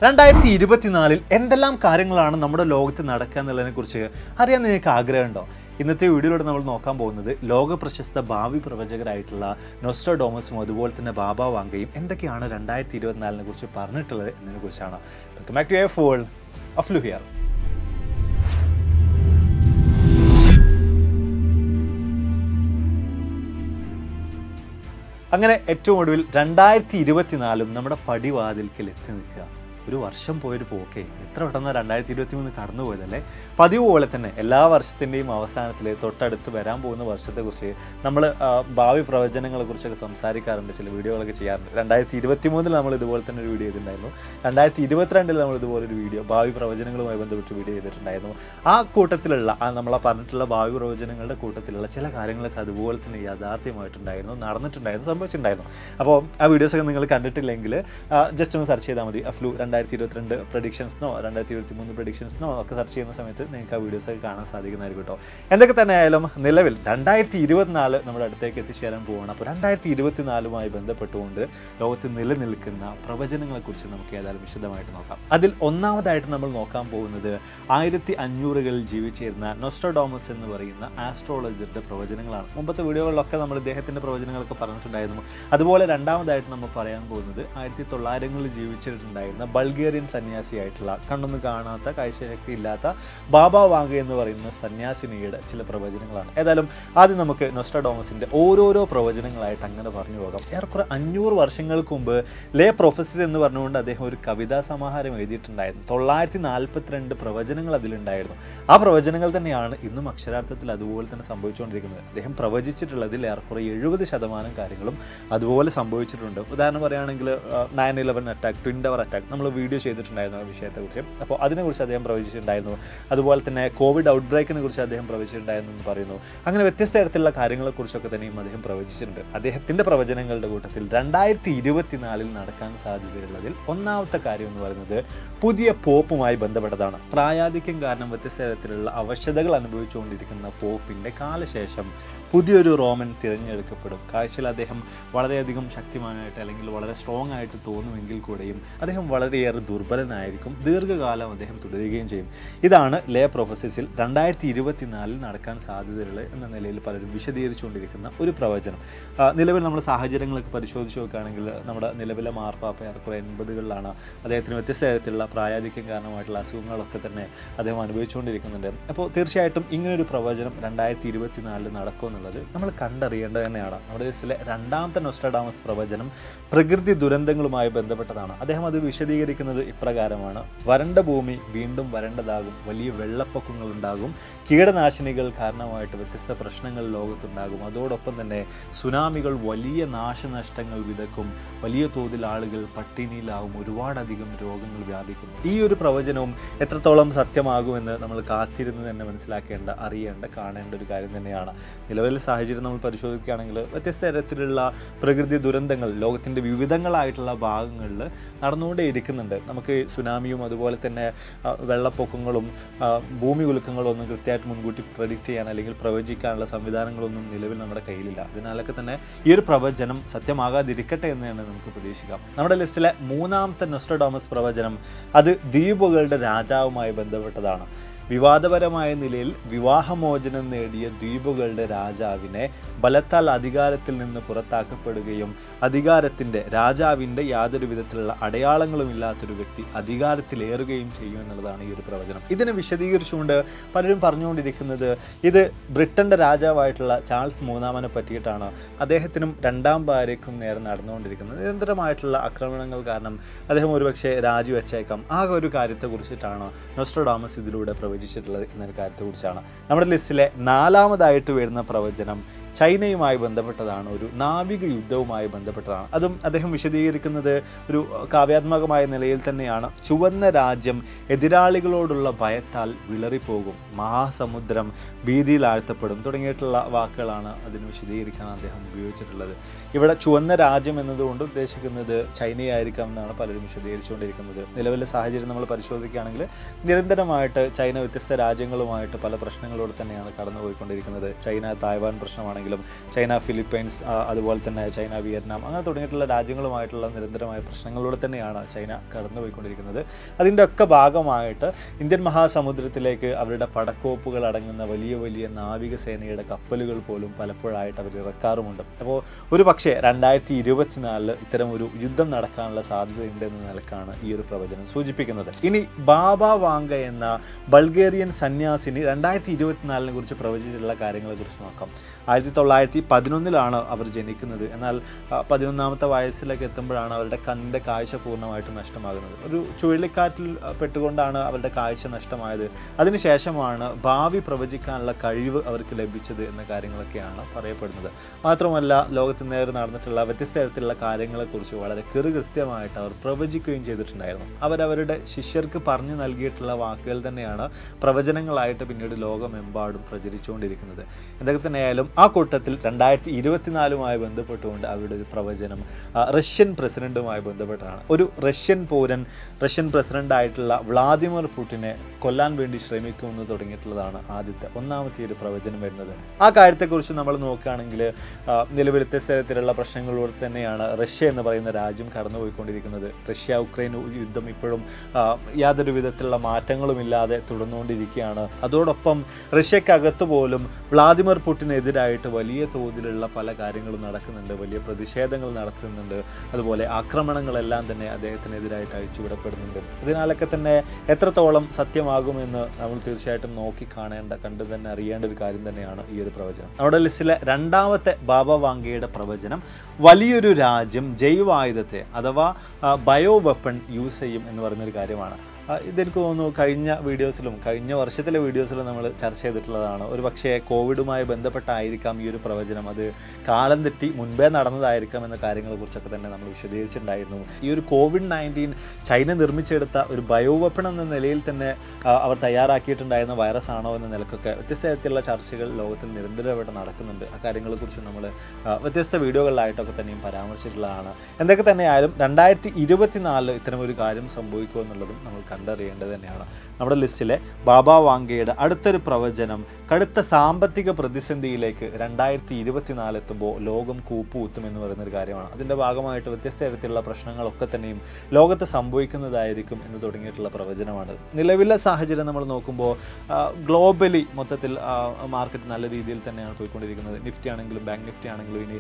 രണ്ടായിരത്തി ഇരുപത്തിനാലിൽ എന്തെല്ലാം കാര്യങ്ങളാണ് നമ്മുടെ ലോകത്ത് നടക്കുക എന്നുള്ളതിനെ കുറിച്ച് അറിയാൻ നിങ്ങൾക്ക് ആഗ്രഹമുണ്ടോ ഇന്നത്തെ വീഡിയോയിലൂടെ നമ്മൾ നോക്കാൻ പോകുന്നത് ലോക പ്രശസ്ത ഭാവി പ്രവചകരായിട്ടുള്ള നൊസ്റ്റോഡോമസും അതുപോലെ തന്നെ ബാബ വാങ്കയും എന്തൊക്കെയാണ് രണ്ടായിരത്തി ഇരുപത്തിനാലിനെ കുറിച്ച് പറഞ്ഞിട്ടുള്ളത് എന്നതിനെ കുറിച്ചാണ് welcome back to a fall awfully here അങ്ങനെ ഏറ്റവും ഒടുവിൽ രണ്ടായിരത്തി ഇരുപത്തിനാലും നമ്മുടെ പടിവാതിൽക്കൽ എത്തി നിൽക്കുക ഒരു വർഷം പോയൊരു പോക്കേ എത്ര പെട്ടെന്ന് രണ്ടായിരത്തി ഇരുപത്തി മൂന്ന് കടന്നു പോയതല്ലേ പതിവ് പോലെ തന്നെ എല്ലാ വർഷത്തിൻ്റെയും അവസാനത്തിൽ തൊട്ടടുത്ത് വരാൻ പോകുന്ന വർഷത്തെക്കുറിച്ച് നമ്മൾ ഭാവി പ്രവചനങ്ങളെ കുറിച്ചൊക്കെ സംസാരിക്കാറുണ്ട് ചില വീഡിയോകളൊക്കെ ചെയ്യാറുണ്ട് രണ്ടായിരത്തി ഇരുപത്തി മൂന്നിൽ നമ്മൾ ഇതുപോലെ തന്നെ ഒരു വീഡിയോ ചെയ്തിട്ടുണ്ടായിരുന്നു രണ്ടായിരത്തി ഇരുപത്തിരണ്ടിൽ നമ്മൾ ഇതുപോലെ ഒരു വീഡിയോ ഭാവി പ്രവചനങ്ങളുമായി ബന്ധപ്പെട്ട് വീഡിയോ ചെയ്തിട്ടുണ്ടായിരുന്നു ആ കൂട്ടത്തിലുള്ള ആ നമ്മളെ പറഞ്ഞിട്ടുള്ള ഭാവി പ്രവചനങ്ങളുടെ കൂട്ടത്തിലുള്ള ചില കാര്യങ്ങളൊക്കെ അതുപോലെ തന്നെ യാഥാർത്ഥ്യമായിട്ടുണ്ടായിരുന്നു നടന്നിട്ടുണ്ടായിരുന്നു സംഭവിച്ചിട്ടുണ്ടായിരുന്നു അപ്പോൾ ആ വീഡിയോസൊക്കെ നിങ്ങൾ കണ്ടിട്ടില്ലെങ്കിൽ ജസ്റ്റ് ഒന്ന് സെർച്ച് ചെയ്താൽ മതി അഫ്ലു രണ്ടായിരത്തി ഇരുപത്തിരണ്ട് പ്രഡിക്ഷൻസിനോ രണ്ടായിരത്തി ഇരുപത്തി മൂന്ന് പ്രഡിക്ഷൻസിനോ ഒക്കെ സെർച്ച് ചെയ്യുന്ന സമയത്ത് നിങ്ങൾക്ക് ആ വീഡിയോസൊക്കെ കാണാൻ സാധിക്കുന്നതായിരിക്കും കേട്ടോ എന്തൊക്കെ തന്നെ ആയാലും നിലവിൽ രണ്ടായിരത്തി ഇരുപത്തിനാല് നമ്മുടെ അടുത്തേക്ക് എത്തിച്ചേരാൻ പോവുകയാണ് അപ്പോൾ രണ്ടായിരത്തി ഇരുപത്തിനാലുമായി ബന്ധപ്പെട്ടുകൊണ്ട് ലോകത്ത് നിലനിൽക്കുന്ന പ്രവചനങ്ങളെക്കുറിച്ച് നമുക്ക് ഏതായാലും വിശദമായിട്ട് നോക്കാം അതിൽ ഒന്നാമതായിട്ട് നമ്മൾ നോക്കാൻ പോകുന്നത് ആയിരത്തി അഞ്ഞൂറുകളിൽ ജീവിച്ചിരുന്ന നൊസ്റ്റോഡോമസ് എന്ന് പറയുന്ന ആസ്ട്രോളജറുടെ പ്രവചനങ്ങളാണ് മുമ്പത്തെ വീഡിയോകളിലൊക്കെ നമ്മൾ ഇദ്ദേഹത്തിൻ്റെ പ്രവചനങ്ങളൊക്കെ പറഞ്ഞിട്ടുണ്ടായിരുന്നു അതുപോലെ രണ്ടാമതായിട്ട് നമ്മൾ പറയാൻ പോകുന്നത് ആയിരത്തി തൊള്ളായിരങ്ങളിൽ ജീവിച്ചിട്ടുണ്ടായിരുന്ന ബൾഗേറിയൻ സന്യാസിയായിട്ടുള്ള കണ്ണൊന്നും കാണാത്ത കാഴ്ചശക്തി ഇല്ലാത്ത ബാബ വാങ്ക എന്ന് പറയുന്ന സന്യാസിനിയുടെ ചില പ്രവചനങ്ങളാണ് ഏതായാലും ആദ്യം നമുക്ക് നൊസ്റ്റഡോമസിൻ്റെ ഓരോരോ പ്രവചനങ്ങളായിട്ട് അങ്ങനെ പറഞ്ഞു പോകാം ഏറെക്കുറെ അഞ്ഞൂറ് വർഷങ്ങൾക്ക് മുമ്പ് ലേ പ്രൊഫസസ് എന്ന് പറഞ്ഞുകൊണ്ട് അദ്ദേഹം ഒരു കവിതാ സമാഹാരം എഴുതിയിട്ടുണ്ടായിരുന്നു തൊള്ളായിരത്തി നാൽപ്പത്തിരണ്ട് പ്രവചനങ്ങൾ അതിലുണ്ടായിരുന്നു ആ പ്രവചനങ്ങൾ തന്നെയാണ് ഇന്നും അക്ഷരാർത്ഥത്തിൽ അതുപോലെ തന്നെ സംഭവിച്ചുകൊണ്ടിരിക്കുന്നത് അദ്ദേഹം പ്രവചിച്ചിട്ടുള്ളതിൽ ഏറെക്കുറെ എഴുപത് ശതമാനം കാര്യങ്ങളും അതുപോലെ സംഭവിച്ചിട്ടുണ്ട് ഉദാഹരണം പറയുകയാണെങ്കിൽ nine eleven attack twin tower attack നമ്മൾ വീഡിയോ ചെയ്തിട്ടുണ്ടായിരുന്നു ആ വിഷയത്തെക്കുറിച്ച് അപ്പോൾ അതിനെക്കുറിച്ച് അദ്ദേഹം പ്രവചിച്ചിട്ടുണ്ടായിരുന്നു അതുപോലെ തന്നെ കോവിഡ് ഔട്ട് ബ്രേക്കിനെ കുറിച്ച് അദ്ദേഹം പ്രവചിച്ചിട്ടുണ്ടായിരുന്നു എന്ന് പറയുന്നു അങ്ങനെ വ്യത്യസ്ത തരത്തിലുള്ള കാര്യങ്ങളെക്കുറിച്ചൊക്കെ തന്നെയും അദ്ദേഹം പ്രവചിച്ചിട്ടുണ്ട് അദ്ദേഹത്തിൻ്റെ പ്രവചനങ്ങളുടെ കൂട്ടത്തിൽ രണ്ടായിരത്തി ഇരുപത്തിനാലിൽ നടക്കാൻ സാധ്യതയുള്ളതിൽ ഒന്നാമത്തെ കാര്യം എന്ന് പറയുന്നത് പുതിയ പോപ്പുമായി ബന്ധപ്പെട്ടതാണ് പ്രായാധിക്യം കാരണം വ്യത്യസ്ത തരത്തിലുള്ള അവശതകൾ അനുഭവിച്ചുകൊണ്ടിരിക്കുന്ന പോപ്പിൻ്റെ കാലശേഷം പുതിയൊരു റോമൻ തിരഞ്ഞെടുക്കപ്പെടും കാഴ്ചയിൽ അദ്ദേഹം വളരെയധികം ശക്തിമാനായിട്ട് അല്ലെങ്കിൽ വളരെ സ്ട്രോങ് ആയിട്ട് തോന്നുമെങ്കിൽ കൂടെയും അദ്ദേഹം വളരെയേറെ ദുർബലനായിരിക്കും ദീർഘകാലം അദ്ദേഹം തുടരുകയും ചെയ്യും ഇതാണ് ലേ പ്രൊഫസസിൽ രണ്ടായിരത്തി ഇരുപത്തിനാലിൽ നടക്കാൻ സാധ്യതയുള്ള എന്ന നിലയിൽ പലരും വിശദീകരിച്ചുകൊണ്ടിരിക്കുന്ന ഒരു പ്രവചനം ആ, നിലവിൽ നമ്മൾ സാഹചര്യങ്ങളൊക്കെ പരിശോധിച്ച് നോക്കുകയാണെങ്കിൽ നമ്മുടെ നിലവിലെ മാർപ്പാപ്പ ഏറെക്കുറെ എൺപതുകളിലാണ് അദ്ദേഹത്തിന് വ്യത്യസ്ത തരത്തിലുള്ള പ്രായാധിക്യം കാരണമായിട്ടുള്ള അസുഖങ്ങളൊക്കെ തന്നെ അദ്ദേഹം അനുഭവിച്ചുകൊണ്ടിരിക്കുന്നുണ്ട് അപ്പോൾ തീർച്ചയായിട്ടും ഇങ്ങനൊരു പ്രവചനം രണ്ടായിരത്തി ഇരുപത്തിനാലിൽ നടക്കുമെന്നുള്ളത് നമ്മൾ കണ്ടറിയേണ്ടത് തന്നെയാണ് നമ്മുടെ ലിസ്റ്റിലെ രണ്ടാമത്തെ നൊസ്റ്റഡാമസ് പ്രവചനം പ്രകൃതി ദുരന്തങ്ങളുമായി ബന്ധപ്പെട്ടതാണ് അദ്ദേഹം അത് വിശദീകരിക്കുന്നത് ഇപ്രകാരമാണ് വരണ്ട ഭൂമി വീണ്ടും വരണ്ടതാകും വലിയ വെള്ളപ്പൊക്കങ്ങൾ ഉണ്ടാകും കീടനാശിനികൾ കാരണമായിട്ട് വ്യത്യസ്ത പ്രശ്നങ്ങൾ ലോകത്തുണ്ടാകും അതോടൊപ്പം തന്നെ സുനാമികൾ വലിയ നാശനഷ്ടങ്ങൾ വിതക്കും വലിയ തോതിൽ ആളുകൾ പട്ടിണിയിലാവും ഒരുപാടധികം രോഗങ്ങൾ വ്യാപിക്കും ഈ ഒരു പ്രവചനവും എത്രത്തോളം സത്യമാകുമെന്ന് നമ്മൾ കാത്തിരുന്ന് തന്നെ മനസ്സിലാക്കേണ്ട അറിയേണ്ട കാണേണ്ട ഒരു കാര്യം തന്നെയാണ് നിലവിലെ സാഹചര്യം നമ്മൾ പരിശോധിക്കുകയാണെങ്കിൽ വ്യത്യസ്ത തരത്തിലുള്ള പ്രകൃതി ദുരന്തങ്ങൾ ലോകത്തിൻ്റെ വിവിധങ്ങളായിട്ടുള്ള ഭാഗങ്ങളിൽ നടന്നുകൊണ്ടേ ഇരിക്കുന്നുണ്ട് നമുക്ക് സുനാമിയും അതുപോലെ തന്നെ ആ, വെള്ളപ്പൊക്കങ്ങളും ആ, ഭൂമി കുലുക്കങ്ങളും ഒന്നും കൃത്യമായിട്ട് മുൻകൂട്ടി പ്രഡിക്റ്റ് ചെയ്യാൻ അല്ലെങ്കിൽ പ്രവചിക്കാനുള്ള സംവിധാനങ്ങളൊന്നും നിലവിൽ നമ്മുടെ കയ്യിലില്ല അതിനാലൊക്കെ തന്നെ ഈ ഒരു പ്രവചനം സത്യമാകാതിരിക്കട്ടെ എന്ന് തന്നെ നമുക്ക് പ്രതീക്ഷിക്കാം നമ്മുടെ ലിസ്റ്റിലെ മൂന്നാമത്തെ നൊസ്റ്റഡോമസ് പ്രവചനം അത് ദ്വീപുകളുടെ രാജാവുമായി ബന്ധപ്പെട്ടതാണ് വിവാദപരമായ നിലയിൽ വിവാഹമോചനം നേടിയ ദ്വീപുകളുടെ രാജാവിനെ ബലത്താൽ അധികാരത്തിൽ നിന്ന് പുറത്താക്കപ്പെടുകയും അധികാരത്തിൻ്റെ രാജാവിൻ്റെ യാതൊരു വിധത്തിലുള്ള അടയാളങ്ങളും ഇല്ലാത്തൊരു വ്യക്തി അധികാരത്തിലേറുകയും ചെയ്യും എന്നുള്ളതാണ് ഈ ഒരു പ്രവചനം ഇതിനെ വിശദീകരിച്ചുകൊണ്ട് പലരും പറഞ്ഞുകൊണ്ടിരിക്കുന്നത് ഇത് ബ്രിട്ടൻ്റെ രാജാവായിട്ടുള്ള ചാൾസ് മൂന്നാമനെ പറ്റിയിട്ടാണ് അദ്ദേഹത്തിനും രണ്ടാം ഭാര്യയ്ക്കും നേരെ നടന്നുകൊണ്ടിരിക്കുന്നത് നിരന്തരമായിട്ടുള്ള ആക്രമണങ്ങൾ കാരണം അദ്ദേഹം ഒരുപക്ഷെ രാജിവെച്ചേക്കാം ആ ഒരു കാര്യത്തെക്കുറിച്ചിട്ടാണ് നോസ്ട്രോഡാമസ് ഇതിലൂടെ പ്രവചിച്ചിട്ടുള്ളത് എന്നൊരു കാര്യത്തെക്കുറിച്ചാണ് നമ്മുടെ ലിസ്റ്റിലെ നാലാമതായിട്ട് വരുന്ന പ്രവചനം ചൈനയുമായി ബന്ധപ്പെട്ടതാണ് ഒരു നാവിക യുദ്ധവുമായി ബന്ധപ്പെട്ടതാണ് അതും അദ്ദേഹം വിശദീകരിക്കുന്നത് ഒരു കാവ്യാത്മകമായ നിലയിൽ തന്നെയാണ് ചുവന്ന രാജ്യം എതിരാളികളോടുള്ള ഭയത്താൽ വിളറിപ്പോകും മഹാസമുദ്രം ഭീതിയിലാഴ്ത്തപ്പെടും തുടങ്ങിയിട്ടുള്ള വാക്കുകളാണ് അതിന് വിശദീകരിക്കാൻ അദ്ദേഹം ഉപയോഗിച്ചിട്ടുള്ളത് ഇവിടെ ചുവന്ന രാജ്യം എന്നതുകൊണ്ട് ഉദ്ദേശിക്കുന്നത് ചൈനയായിരിക്കാം എന്നാണ് പലരും വിശദീകരിച്ചുകൊണ്ടിരിക്കുന്നത് നിലവിലെ സാഹചര്യം നമ്മൾ പരിശോധിക്കുകയാണെങ്കിൽ നിരന്തരമായിട്ട് ചൈന വ്യത്യസ്ത രാജ്യങ്ങളുമായിട്ട് പല പ്രശ്നങ്ങളോട് തന്നെയാണ് കടന്നുപോയിക്കൊണ്ടിരിക്കുന്നത് ചൈന തായ്വാൻ പ്രശ്നമാണെങ്കിൽ ആണെങ്കിലും ചൈന ഫിലിപ്പൈൻസ് ആ, അതുപോലെ തന്നെ ചൈന വിയറ്റ്നാം അങ്ങനെ തുടങ്ങിയിട്ടുള്ള രാജ്യങ്ങളുമായിട്ടുള്ള നിരന്തരമായ പ്രശ്നങ്ങളിലൂടെ തന്നെയാണ് ചൈന കടന്നുപോയിക്കൊണ്ടിരിക്കുന്നത് അതിൻ്റെ ഒക്കെ ഭാഗമായിട്ട് ഇന്ത്യൻ മഹാസമുദ്രത്തിലേക്ക് അവരുടെ പടക്കോപ്പുകൾ അടങ്ങുന്ന വലിയ വലിയ നാവികസേനയുടെ കപ്പലുകൾ പോലും പലപ്പോഴായിട്ട് അവർ ഇറക്കാറുമുണ്ട് അപ്പോൾ ഒരു പക്ഷേ രണ്ടായിരത്തി ഇരുപത്തിനാലില് ഇത്തരം ഒരു യുദ്ധം നടക്കാനുള്ള സാധ്യതയുണ്ട് എന്ന നിലക്കാണ് ഈ ഒരു പ്രവചനം സൂചിപ്പിക്കുന്നത് ഇനി ബാബ വാങ്ക എന്ന ബൾഗേറിയൻ സന്യാസിനി രണ്ടായിരത്തി ഇരുപത്തിനാലിനെ കുറിച്ച് പ്രവചിച്ചിട്ടുള്ള കാര്യങ്ങളെ കുറിച്ച് നോക്കാം ആയിരത്തി തൊള്ളായിരത്തി പതിനൊന്നിലാണ് അവർ ജനിക്കുന്നത് എന്നാൽ ആ, പതിനൊന്നാമത്തെ വയസ്സിലേക്ക് എത്തുമ്പോഴാണ് അവരുടെ കണ്ണിൻ്റെ കാഴ്ച പൂർണ്ണമായിട്ടും നഷ്ടമാകുന്നത് ഒരു ചുഴലിക്കാറ്റിൽ ആ, പെട്ടുകൊണ്ടാണ് അവരുടെ കാഴ്ച നഷ്ടമായത് അതിനുശേഷമാണ് ഭാവി പ്രവചിക്കാനുള്ള കഴിവ് അവർക്ക് ലഭിച്ചത് എന്ന കാര്യങ്ങളൊക്കെയാണ് പറയപ്പെടുന്നത് മാത്രമല്ല ലോകത്ത് നേരെ നടന്നിട്ടുള്ള വ്യത്യസ്ത തരത്തിലുള്ള കാര്യങ്ങളെക്കുറിച്ച് വളരെ കൃത്യമായിട്ട് അവർ പ്രവചിക്കുകയും ചെയ്തിട്ടുണ്ടായിരുന്നു അവരവരുടെ ശിഷ്യർക്ക് പറഞ്ഞു നൽകിയിട്ടുള്ള വാക്കുകൾ തന്നെയാണ് പ്രവചനങ്ങളായിട്ട് പിന്നീട് ലോകമെമ്പാടും പ്രചരിച്ചുകൊണ്ടിരിക്കുന്നത് എന്തൊക്കെ തന്നെയായാലും ആ കൂട്ടത്തിൽ രണ്ടായിരത്തി ഇരുപത്തിനാലുമായി ബന്ധപ്പെട്ടുകൊണ്ട് അവരുടെ ഒരു പ്രവചനം ആ, റഷ്യൻ പ്രസിഡന്റുമായി ബന്ധപ്പെട്ടതാണ് ഒരു റഷ്യൻ പൗരൻ റഷ്യൻ പ്രസിഡന്റ് ആയിട്ടുള്ള വ്ളാദിമിർ പുടിനെ കൊല്ലാൻ വേണ്ടി ശ്രമിക്കുമെന്ന് തുടങ്ങിയിട്ടുള്ളതാണ് ആദ്യത്തെ ഒന്നാമത്തെ ഒരു പ്രവചനം വരുന്നത് ആ കാര്യത്തെക്കുറിച്ച് നമ്മൾ നോക്കുകയാണെങ്കിൽ ആ, നിലവിൽ വ്യത്യസ്ത തരത്തിലുള്ള പ്രശ്നങ്ങളിലൂടെ തന്നെയാണ് റഷ്യ എന്ന് പറയുന്ന രാജ്യം കടന്നുപോയിക്കൊണ്ടിരിക്കുന്നത് റഷ്യ ഉക്രൈൻ യുദ്ധം ഇപ്പോഴും ആ, യാതൊരു വിധത്തിലുള്ള മാറ്റങ്ങളുമില്ലാതെ തുടർന്നുകൊണ്ടിരിക്കുകയാണ് അതോടൊപ്പം റഷ്യക്കകത്ത് പോലും വ്ളാദിമിർ പുടിനെതിരായിട്ട് വലിയ തോതിലുള്ള പല കാര്യങ്ങളും നടക്കുന്നുണ്ട് വലിയ പ്രതിഷേധങ്ങൾ നടത്തുന്നുണ്ട് അതുപോലെ ആക്രമണങ്ങളെല്ലാം തന്നെ അദ്ദേഹത്തിനെതിരായിട്ട് അഴിച്ചുവിടപ്പെടുന്നുണ്ട് ഇതിനാലൊക്കെ തന്നെ എത്രത്തോളം സത്യമാകുമെന്ന് നമ്മൾ തീർച്ചയായിട്ടും നോക്കി കാണേണ്ട കണ്ടു തന്നെ അറിയേണ്ട ഒരു കാര്യം തന്നെയാണ് ഈ ഒരു പ്രവചനം നമ്മുടെ ലിസ്റ്റിലെ രണ്ടാമത്തെ ബാബ വാങ്കയുടെ പ്രവചനം വലിയൊരു രാജ്യം ജൈവായുധത്തെ അഥവാ ബയോ വെപ്പൺ യൂസ് ചെയ്യും എന്ന് പറയുന്നൊരു കാര്യമാണ് ആ, ഇതെനിക്ക് തോന്നുന്നു കഴിഞ്ഞ വീഡിയോസിലും കഴിഞ്ഞ വർഷത്തിലെ വീഡിയോസിലും നമ്മൾ ചർച്ച ചെയ്തിട്ടുള്ളതാണ് ഒരു പക്ഷേ കോവിഡുമായി ബന്ധപ്പെട്ടായിരിക്കാം ഈ ഒരു പ്രവചനം അത് കാലം തെറ്റി മുൻപേ നടന്നതായിരിക്കാം എന്ന കാര്യങ്ങളെക്കുറിച്ചൊക്കെ തന്നെ നമ്മൾ വിശദീകരിച്ചിട്ടുണ്ടായിരുന്നു ഈ ഒരു കോവിഡ് നയൻറ്റീൻ ചൈന നിർമ്മിച്ചെടുത്ത ഒരു ബയോ വെപ്പൺ എന്ന നിലയിൽ തന്നെ ആ, അവർ തയ്യാറാക്കിയിട്ടുണ്ടായിരുന്ന വൈറസ് ആണോ എന്ന നിലക്കൊക്കെ വ്യത്യസ്ത തരത്തിലുള്ള ചർച്ചകൾ ലോകത്തിൽ നിരന്തരമായിട്ട് നടക്കുന്നുണ്ട് ആ കാര്യങ്ങളെക്കുറിച്ച് നമ്മൾ ആ, വ്യത്യസ്ത വീഡിയോകളിലായിട്ടൊക്കെ തന്നെയും പരാമർശിച്ചിട്ടുള്ളതാണ് എന്തൊക്കെ തന്നെയായാലും രണ്ടായിരത്തി ഇരുപത്തിനാലിൽ ഇത്തരം ഒരു കാര്യം സംഭവിക്കുമോ എന്നുള്ളതും നമ്മൾ കണ്ടറിയേണ്ടത് തന്നെയാണ് നമ്മുടെ ലിസ്റ്റിലെ ബാബ വാങ്കയുടെ അടുത്തൊരു പ്രവചനം കടുത്ത സാമ്പത്തിക പ്രതിസന്ധിയിലേക്ക് രണ്ടായിരത്തി ഇരുപത്തിനാല് എത്തുമ്പോൾ ലോകം കൂപ്പുകുത്തും എന്ന് പറയുന്ന ഒരു കാര്യമാണ് അതിൻ്റെ ഭാഗമായിട്ട് വ്യത്യസ്ത തരത്തിലുള്ള പ്രശ്നങ്ങളൊക്കെ തന്നെയും ലോകത്ത് സംഭവിക്കുന്നതായിരിക്കും എന്ന് തുടങ്ങിയിട്ടുള്ള പ്രവചനമാണ് നിലവിലെ സാഹചര്യം നമ്മൾ നോക്കുമ്പോൾ ഗ്ലോബലി മൊത്തത്തിൽ മാർക്കറ്റ് നല്ല രീതിയിൽ തന്നെയാണ് പോയിക്കൊണ്ടിരിക്കുന്നത് നിഫ്റ്റി ആണെങ്കിലും ബാങ്ക് നിഫ്റ്റി ആണെങ്കിലും ഇനി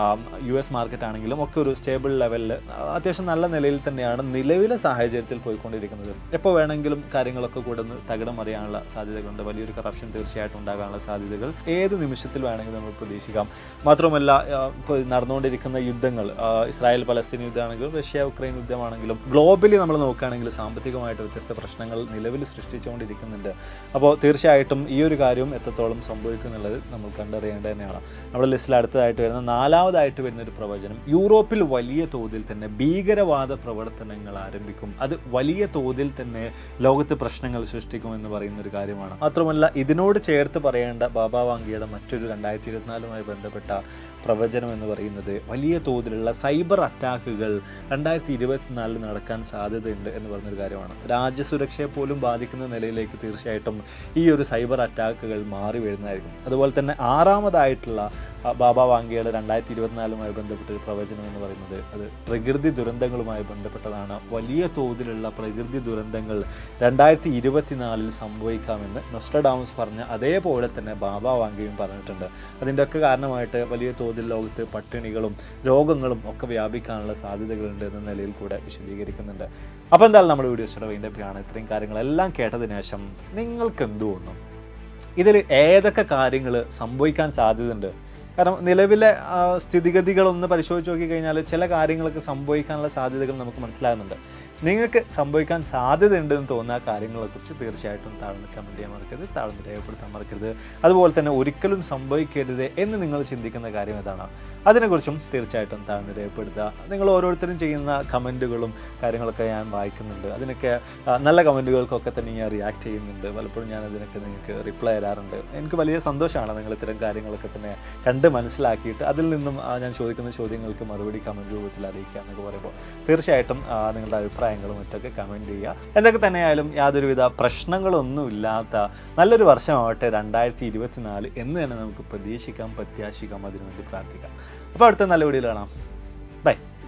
യു എസ് മാർക്കറ്റ് ആണെങ്കിലും ഒക്കെ ഒരു സ്റ്റേബിൾ ലെവലിൽ അത്യാവശ്യം നല്ല നിലയിൽ തന്നെയാണ് നിലവിലെ സാഹചര്യത്തിൽ പോയിക്കൊണ്ടിരിക്കുന്നത് എപ്പോൾ വേണമെങ്കിലും കാര്യങ്ങളൊക്കെ കൂടെ ഒന്ന് തകിടം അറിയാനുള്ള സാധ്യതകളുണ്ട് വലിയൊരു കറപ്ഷൻ തീർച്ചയായിട്ടും ഉണ്ടാകാനുള്ള സാധ്യതകൾ ഏത് നിമിഷത്തിൽ വേണമെങ്കിലും നമ്മൾ പ്രതീക്ഷിക്കാം മാത്രമല്ല ഇപ്പോൾ നടന്നുകൊണ്ടിരിക്കുന്ന യുദ്ധങ്ങൾ ആ, ഇസ്രായേൽ പലസ്തീൻ യുദ്ധമാണെങ്കിലും റഷ്യ ഉക്രൈൻ യുദ്ധമാണെങ്കിലും ഗ്ലോബലി നമ്മൾ നോക്കുകയാണെങ്കിൽ സാമ്പത്തികമായിട്ട് വ്യത്യസ്ത പ്രശ്നങ്ങൾ നിലവിൽ സൃഷ്ടിച്ചുകൊണ്ടിരിക്കുന്നുണ്ട് അപ്പോൾ തീർച്ചയായിട്ടും ഈ ഒരു കാര്യവും എത്രത്തോളം സംഭവിക്കും എന്നുള്ളത് നമ്മൾ കണ്ടറിയേണ്ടത് തന്നെയാണ് നമ്മുടെ ലിസ്റ്റിൽ അടുത്തതായിട്ട് വരുന്ന നാലാമതായിട്ട് വരുന്ന ഒരു പ്രവചനം യൂറോപ്പിൽ വലിയ തോതിൽ തന്നെ ഭീകരവാദ പ്രവർത്തനങ്ങൾ ആരംഭിക്കും അത് വലിയ തോതിൽ തന്നെ ലോകത്ത് പ്രശ്നങ്ങൾ സൃഷ്ടിക്കും എന്ന് പറയുന്ന ഒരു കാര്യമാണ് മാത്രമല്ല ഇതിനോട് ചേർത്ത് പറയേണ്ട ബാബ വാങ്കിയുടെ മറ്റൊരു രണ്ടായിരത്തി ഇരുപത്തിനാലുമായി ബന്ധപ്പെട്ട പ്രവചനം എന്ന് പറയുന്നത് വലിയ തോതിലുള്ള സൈബർ അറ്റാക്കുകൾ രണ്ടായിരത്തി ഇരുപത്തിനാലിൽ നടക്കാൻ സാധ്യതയുണ്ട് എന്ന് പറഞ്ഞൊരു കാര്യമാണ് രാജ്യസുരക്ഷയെ പോലും ബാധിക്കുന്ന നിലയിലേക്ക് തീർച്ചയായിട്ടും ഈ ഒരു സൈബർ അറ്റാക്കുകൾ മാറി വരുന്നതായിരിക്കും അതുപോലെ തന്നെ ആറാമതായിട്ടുള്ള ആ, ബാബ വാങ്കിയുടെ രണ്ടായിരത്തി ഇരുപത്തിനാലുമായി ബന്ധപ്പെട്ട ഒരു പ്രവചനം എന്ന് പറയുന്നത് അത് പ്രകൃതി ദുരന്തങ്ങളുമായി ബന്ധപ്പെട്ടതാണ് വലിയ തോതിലുള്ള പ്രകൃതി ദുരന്തങ്ങൾ രണ്ടായിരത്തി ഇരുപത്തിനാലിൽ സംഭവിക്കാമെന്ന് നൊസ്റ്റഡാമസ് പറഞ്ഞ അതേപോലെ തന്നെ ബാബ വാങ്കിയും പറഞ്ഞിട്ടുണ്ട് അതിൻ്റെ ഒക്കെ കാരണമായിട്ട് വലിയ തോതിൽ ലോകത്ത് പട്ടിണികളും രോഗങ്ങളും ഒക്കെ വ്യാപിക്കാനുള്ള സാധ്യതകളുണ്ട് എന്ന നിലയിൽ കൂടെ വിശദീകരിക്കുന്നുണ്ട് അപ്പോൾ എന്തായാലും നമ്മുടെ വീഡിയോസിയുടെ വേണ്ടപ്പോഴാണ് ഇത്രയും കാര്യങ്ങളെല്ലാം കേട്ടതിന് ശേഷം നിങ്ങൾക്ക് എന്ത് തോന്നും ഇതിൽ ഏതൊക്കെ കാര്യങ്ങൾ സംഭവിക്കാൻ സാധ്യതയുണ്ട് കാരണം നിലവിലെ ആ, സ്ഥിതിഗതികളൊന്ന് പരിശോധിച്ച് നോക്കിക്കഴിഞ്ഞാൽ ചില കാര്യങ്ങളൊക്കെ സംഭവിക്കാനുള്ള സാധ്യതകൾ നമുക്ക് മനസ്സിലാകുന്നുണ്ട് നിങ്ങൾക്ക് സംഭവിക്കാൻ സാധ്യതയുണ്ട് എന്ന് തോന്നുന്ന കാര്യങ്ങളെക്കുറിച്ച് തീർച്ചയായിട്ടും താഴ്ന്ന് കമൻറ്റ് ചെയ്യാൻ മറക്കരുത് താഴ്ന്ന് രേഖപ്പെടുത്താൻ മറക്കരുത് അതുപോലെ തന്നെ ഒരിക്കലും സംഭവിക്കരുത് എന്ന് നിങ്ങൾ ചിന്തിക്കുന്ന കാര്യം ഏതാണ് അതിനെക്കുറിച്ചും തീർച്ചയായിട്ടും താഴ്ന്ന് രേഖപ്പെടുത്തുക നിങ്ങൾ ഓരോരുത്തരും ചെയ്യുന്ന കമൻറ്റുകളും കാര്യങ്ങളൊക്കെ ഞാൻ വായിക്കുന്നുണ്ട് അതിനൊക്കെ ആ, നല്ല കമൻറ്റുകൾക്കൊക്കെ തന്നെ ഞാൻ റിയാക്ട് ചെയ്യുന്നുണ്ട് പലപ്പോഴും ഞാൻ അതിനൊക്കെ നിങ്ങൾക്ക് റിപ്ലൈ തരാറുണ്ട് എനിക്ക് വലിയ സന്തോഷമാണ് നിങ്ങൾ ഇത്തരം കാര്യങ്ങളൊക്കെ തന്നെ കണ്ട് കണ്ട് മനസ്സിലാക്കിയിട്ട് അതിൽ നിന്നും ആ, ഞാൻ ചോദിക്കുന്ന ചോദ്യങ്ങൾക്ക് മറുപടി കമൻറ്റ് രൂപത്തിൽ അറിയിക്കുക എന്നൊക്കെ പറയുമ്പോൾ തീർച്ചയായിട്ടും ആ, നിങ്ങളുടെ അഭിപ്രായങ്ങളും മറ്റൊക്കെ കമൻറ്റ് ചെയ്യുക എന്തൊക്കെ തന്നെയായാലും യാതൊരുവിധ പ്രശ്നങ്ങളൊന്നും ഇല്ലാത്ത നല്ലൊരു വർഷമാവട്ടെ രണ്ടായിരത്തി ഇരുപത്തിനാല് എന്ന് തന്നെ നമുക്ക് പ്രതീക്ഷിക്കാം പ്രത്യാശിക്കാം അതിനുവേണ്ടി പ്രാർത്ഥിക്കാം അപ്പോൾ അടുത്ത നല്ല വീഡിയോയിൽ കാണാം